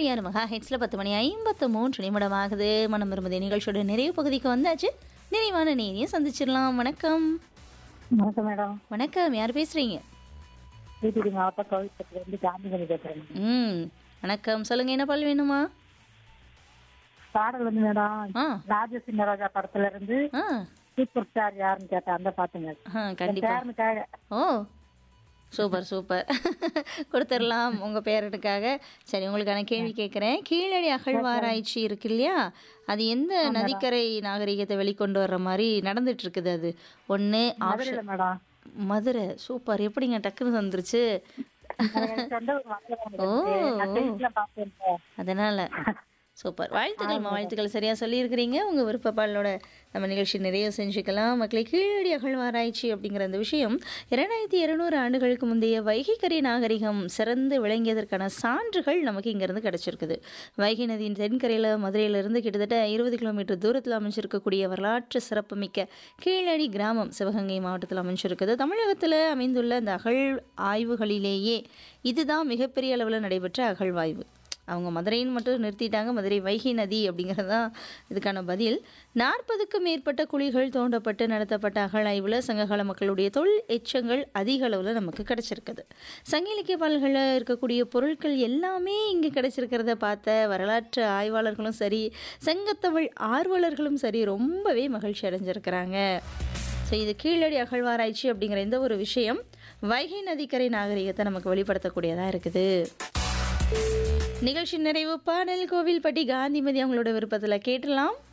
புள்ளி ஆறு மகா ஹெட்ஸில் பத்து மணி ஐம்பத்து மூன்று நிமிடமாகுது மனம் விரும்புதே நிகழ்ச்சியோட நிறைவு பகுதிக்கு வந்தாச்சு நிறைவான நேரையும் சந்திச்சிடலாம் வணக்கம் வணக்கம் மேடம் வணக்கம் யார் பேசுறீங்க தூத்துக்குடி மாவட்டம் கோவில்பட்டில இருந்து காந்திமணி பேசுறேன் ம் வணக்கம் சொல்லுங்க என்ன பால் வேணுமா பாடல் வந்து மேடம் ஆ ராஜசிங்க ராஜா படத்துல இருந்து ஆ சூப்பர் ஸ்டார் யாருன்னு கேட்டேன் அந்த பாட்டுங்க ஆ கண்டிப்பா பேரனுக்காக ஓ சூப்பர் சூப்பர் கொடுத்துடலாம் உங்கள் பேரனுக்காக சரி உங்களுக்கான கேள்வி கேட்குறேன் கீழடி அகழ்வாராய்ச்சி இருக்கு இல்லையா அது எந்த நதிக்கரை நாகரிகத்தை வெளிக்கொண்டு வர்ற மாதிரி நடந்துட்டு இருக்குது அது ஒன்று ஆப்ஷன் மதுரையில மேடம் மதுரை சூப்பர் எப்படிங்க டக்குன்னு வந்துருச்சு எனக்கு சொந்த ஊர் மதுரை ஓ. மேடம். நான் செய்தியில பார்த்தேன் அதனால சூப்பர் வாழ்த்துக்கள்மா வாழ்த்துக்கள் சரியாக சொல்லியிருக்கிறீங்க உங்கள் விருப்ப பாடலோட நம்ம நிகழ்ச்சி நிறைய செஞ்சுக்கலாம் மக்களை கீழடி அகழ்வாராய்ச்சி அப்படிங்கிற அந்த விஷயம் இரண்டாயிரத்தி இருநூறு ஆண்டுகளுக்கு முந்தைய வைகைக்கரை நாகரிகம் சிறந்து விளங்கியதற்கான சான்றுகள் நமக்கு இங்கேருந்து கிடச்சிருக்குது வைகை நதியின் தென்கரையில் மதுரையிலிருந்து கிட்டத்தட்ட இருபது கிலோமீட்டர் தூரத்தில் அமைஞ்சிருக்கக்கூடிய வரலாற்று சிறப்புமிக்க கீழடி கிராமம் சிவகங்கை மாவட்டத்தில் அமைஞ்சிருக்குது தமிழகத்தில் அமைந்துள்ள அந்த அகழ் ஆய்வுகளிலேயே இதுதான் மிகப்பெரிய அளவில் நடைபெற்ற அகழ்வாய்வு அவங்க மதுரைன்னு மட்டும் நிறுத்திட்டாங்க மதுரை வைகை நதி அப்படிங்கிறது தான் இதுக்கான பதில் நாற்பதுக்கும் மேற்பட்ட குழிகள் தோண்டப்பட்டு நடத்தப்பட்ட அகழாய்வில் சங்ககால மக்களுடைய தொல் எச்சங்கள் அதிக அளவில் நமக்கு கிடைச்சிருக்குது சங்க இலக்கிய பாடல்களில் இருக்கக்கூடிய பொருட்கள் எல்லாமே இங்கே கிடைச்சிருக்கிறத பார்த்த வரலாற்று ஆய்வாளர்களும் சரி சங்கத்தமிழ் ஆர்வலர்களும் சரி ரொம்பவே மகிழ்ச்சி அடைஞ்சிருக்கிறாங்க ஸோ இது கீழடி அகழ்வாராய்ச்சி அப்படிங்கிற இந்த ஒரு விஷயம் வைகை நதிக்கரை நாகரிகத்தை நமக்கு வெளிப்படுத்தக்கூடியதாக இருக்குது நிகழ்ச்சி நிறைவு பாடல் கோவில்பட்டி காந்திமதி அவங்களோட விருப்பத்தில் கேட்டலாம்